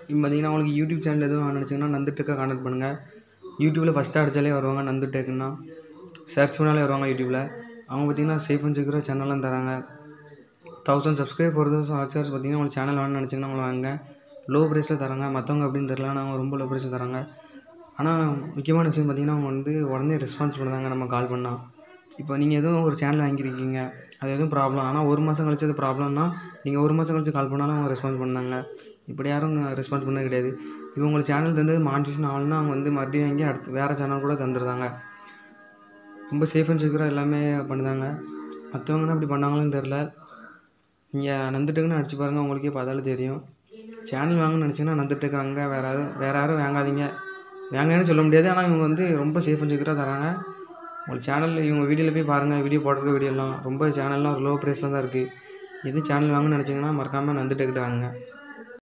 இப்போ பார்த்தீங்கன்னா உங்களுக்கு யூடியூப் சேனல் எதுவும் நினச்சிங்கன்னா நந்து டெக்கை கான்டாக்ட் பண்ணுங்கள் யூடியூப்பில் ஃபஸ்ட்டு அடித்தாலே வருவாங்க நந்து டெக்குன்னா சர்ச் பண்ணாலே வருவாங்க யூடியூப்பில் அவங்க பார்த்தீங்கன்னா சேஃப் அண்ட் செக்யூராக சேனல்லாம் தராங்க thousand subscribe four thousand watchers பார்த்தீங்கன்னா உங்களுக்கு சேனல் வேணும்னு நினச்சிங்கன்னா உங்களை வாங்க லோ ப்ரைஸில் தராங்க மற்றவங்க அப்படின்னு தெரில ஆனால் அவங்க ரொம்ப லோ ப்ரைஸில் தராங்க ஆனால் முக்கியமான விஷயம் பார்த்தீங்கன்னா அவங்க வந்து உடனே ரெஸ்பான்ஸ் பண்ணுறாங்க நம்ம கால் பண்ணால் இப்போ நீங்கள் எதுவும் ஒரு சேனல் வாங்கியிருக்கீங்க அது எதுவும் ப்ராப்ளம் ஆனால் ஒரு மாதம் கழிச்சு அது ப்ராப்ளம்னா நீங்கள் ஒரு மாதம் கழிச்சு கால் பண்ணாலும் அவங்க ரெஸ்பான்ஸ் பண்ணாங்க இப்படி யாரும் ரெஸ்பான்ஸ் பண்ணது கிடையாது இப்போ உங்களுக்கு சேனல் தந்தது மானிட்டேஷன் ஆகலன்னா அவங்க வந்து மறுபடியும் வாங்கி அடுத்து வேறு சேனல் கூட தந்துடுறாங்க ரொம்ப சேஃப் அண்ட் செக்யூராக எல்லாமே பண்ணுதாங்க மற்றவங்கன்னா அப்படி பண்ணாங்களான்னு தெரில நீங்கள் நந்துட்டுக்குன்னு அடிச்சு பாருங்கள் உங்களுக்கே பார்த்தாலே தெரியும் சேனல் வாங்கணும்னு நினச்சிங்கன்னா நந்துட்டுக்கு வாங்க வேறு யாரும் வேறு யாரும் வாங்காதீங்க வாங்கன்னு சொல்ல முடியாது ஆனால் இவங்க வந்து ரொம்ப சேஃப் அண்ட் செக்யூராக தராங்க உங்களுக்கு சேனல் இவங்க வீடியோவில் போய் பாருங்கள் வீடியோ போட்டிருக்க வீடியோலாம் ரொம்ப சேனல்லாம் லோ ப்ரைஸில் தான் இருக்குது எது சேனல் வாங்கணும்னு நினச்சிங்கன்னா மறக்காமல் நந்துட்டுக்கிட்ட வாங்க